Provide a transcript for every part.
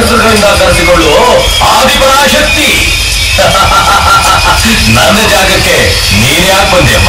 ಹೆಸರುಗಳಿಂದ ಕರೆಸಿಕೊಳ್ಳುವ ಆದಿಪರಾಶಕ್ತಿ ನನ್ನ ಜಾಗಕ್ಕೆ ನೀನ್ ಯಾಕೆ ಬಂದೆಯಮ್ಮ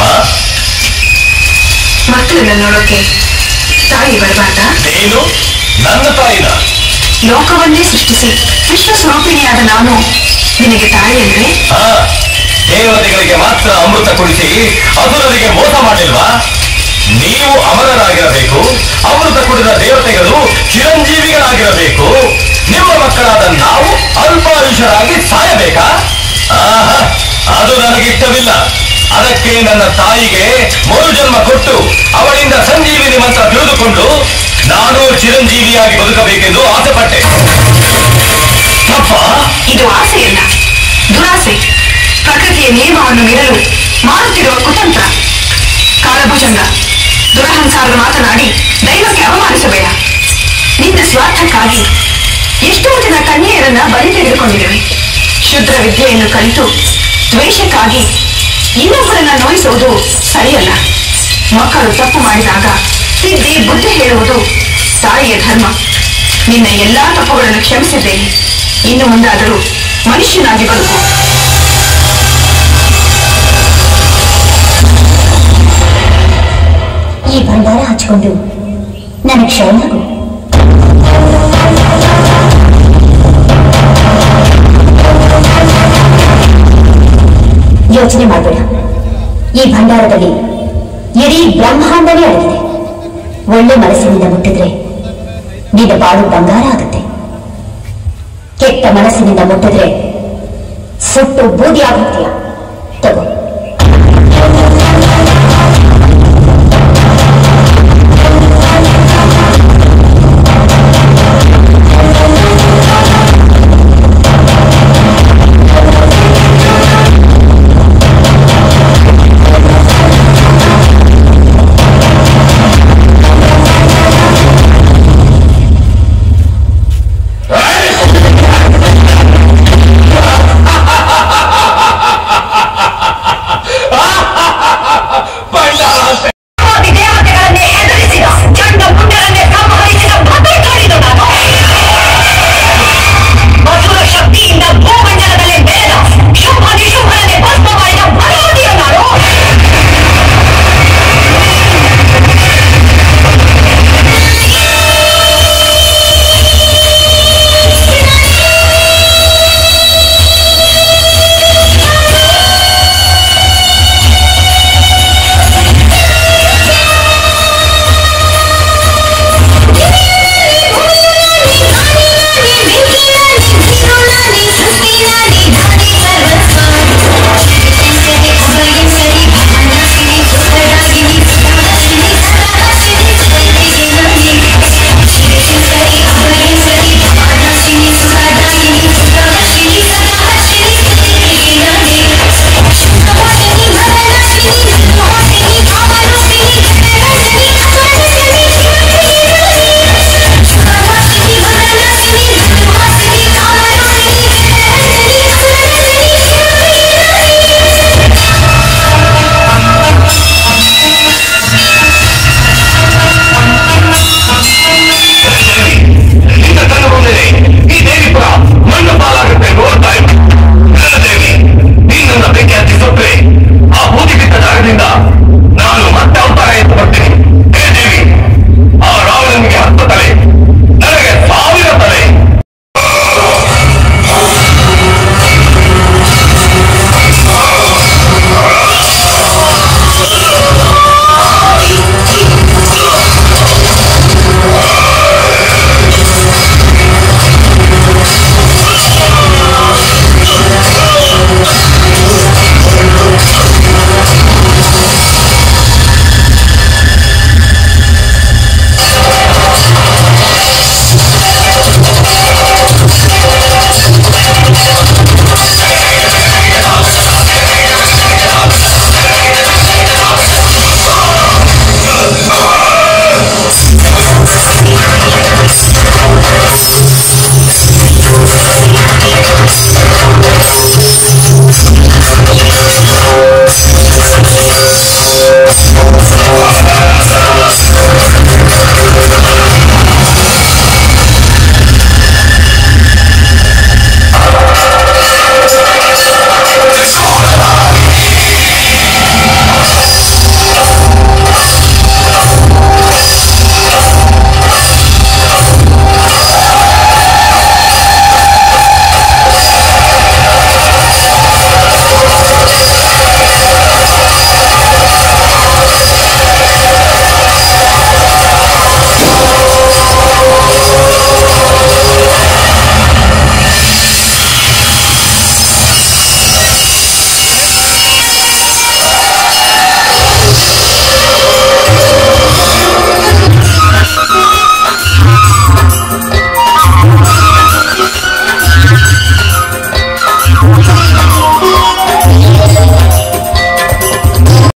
ಮಕ್ಕಳನ್ನ ನೋಡೋಕೆ ತಾಯಿ ಬರಬಾರ್ದಾ ನೀನು ನನ್ನ ತಾಯಿನ ಲೋಕವನ್ನೇ ಸೃಷ್ಟಿಸಿ ವಿಶ್ವ ಸ್ವರೂಪಿಣಿಯಾದ ನಾನು ನಿನಗೆ ತಾಯಿ ಅಂದ್ರೆ ಹಾ ದೇವತೆಗಳಿಗೆ ಮಾತ್ರ ಅಮೃತ ಕುಡಿಸಿ ಅಸುರರಿಗೆ ಮೋಸ ಮಾಡಿಲ್ವಾ ನೀವು ಅಮರರಾಗಿರಬೇಕು ಅಮೃತ ಕುಡಿದ ದೇವತೆಗಳು ಚಿರಂಜೀವಿಗಳಾಗಿರಬೇಕು ನಿಮ್ಮ ಮಕ್ಕಳಾದ ನಾವು ಅಲ್ಪಾಯುಷರಾಗಿ ಸಾಯಬೇಕಾ ಆಹಾ, ಅದು ನನಗಿಷ್ಟವಿಲ್ಲ ಅದಕ್ಕೆ ನನ್ನ ತಾಯಿಗೆ ಮರುಜನ್ಮ ಕೊಟ್ಟು ಅವಳಿಂದ ಸಂಜೀವಿನಿ ಮಂತ್ರ ತಿಳಿದುಕೊಂಡು ನಾನು ಚಿರಂಜೀವಿಯಾಗಿ ಬದುಕಬೇಕೆಂದು ಆಸೆಪಟ್ಟೆ ತಪ್ಪಾ ಇದು ಆಸೆಯಲ್ಲ ದುರಾಸೆ ಪ್ರಕೃತಿಯ ನಿಯಮವನ್ನು ಮೀರಲು ಮಾಡುತ್ತಿರುವ ಕುತಂತ್ರ ಕಾಲಭುಜಂಗ ದುರಹಂಕಾರದ ಮಾತನಾಡಿ ದೈವಕ್ಕೆ ಅವಮಾನಿಸಬೇಡ ನಿನ್ನ ಸ್ವಾರ್ಥಕ್ಕಾಗಿ ಎಷ್ಟೋ ಜನ ಕನ್ಯೆಯರನ್ನ ಬಲಿ ತೆಗೆದುಕೊಂಡಿರುವೆ ಶುದ್ಧ ವಿದ್ಯೆಯನ್ನು ಕಲಿತು ದ್ವೇಷಕ್ಕಾಗಿ ಇನ್ನೊಬ್ಬರನ್ನ ನೋಯಿಸುವುದು ಸರಿಯಲ್ಲ ಮಕ್ಕಳು ತಪ್ಪು ಮಾಡಿದಾಗ ತಿದ್ದಿ ಬುದ್ಧಿ ಹೇಳುವುದು ತಾಯಿಯ ಧರ್ಮ ನಿನ್ನ ಎಲ್ಲಾ ತಪ್ಪುಗಳನ್ನು ಕ್ಷಮಿಸಿದ್ದೇನೆ ಇನ್ನು ಮುಂದಾದರೂ ಮನುಷ್ಯನಾಗಿ ಬದುಕು ಈ ಭಂಡಾರ ಹಚ್ಕೊಂಡು ನನಗೆ ಶರಣಾಗು ಯೋಚನೆ ಮಾಡಬೇಡ ಈ ಭಂಡಾರದಲ್ಲಿ ಇಡೀ ಬ್ರಹ್ಮಾಂಡವೇ ಅಡಗಿದೆ ಒಳ್ಳೆ ಮನಸ್ಸಿನಿಂದ ಮುಟ್ಟಿದ್ರೆ ನಿನ್ನ ಬಾಳು ಬಂಗಾರ ಆಗುತ್ತೆ ಕೆಟ್ಟ ಮನಸ್ಸಿನಿಂದ ಮುಟ್ಟಿದ್ರೆ ಸುಟ್ಟು ಬೂದಿ ಆಗುತ್ತೀಯ